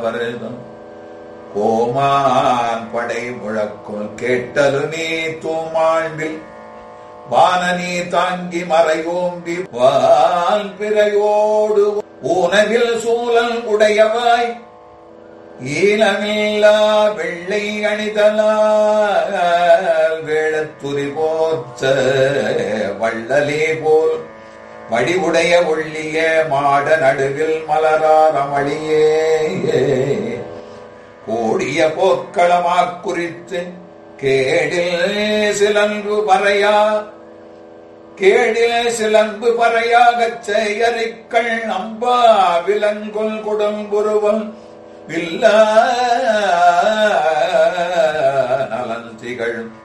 வருதம் கோமான் படை முழக்குள் கேட்டலுமே தூமாண்டில் வானனி தாங்கி மறையோம்பி வால் பிறையோடு ஊனவில் சூழல் உடையவாய் ஈனமில்லா வெள்ளை அணிதலால் வேளத்துரி போத்த வள்ளலே போல் வடிவுடைய ஒள்ளிய மாட நடுவில் மலராரமளியே கோடிய போர்க்களமாக் குறித்து கேடில் சிலன்பு பறையா கேடிலே சிலம்பு பறையாகச் செயறிக்கள் நம்பா விலங்கொல் குடம்புருவல் வில்ல நலன் திகழும்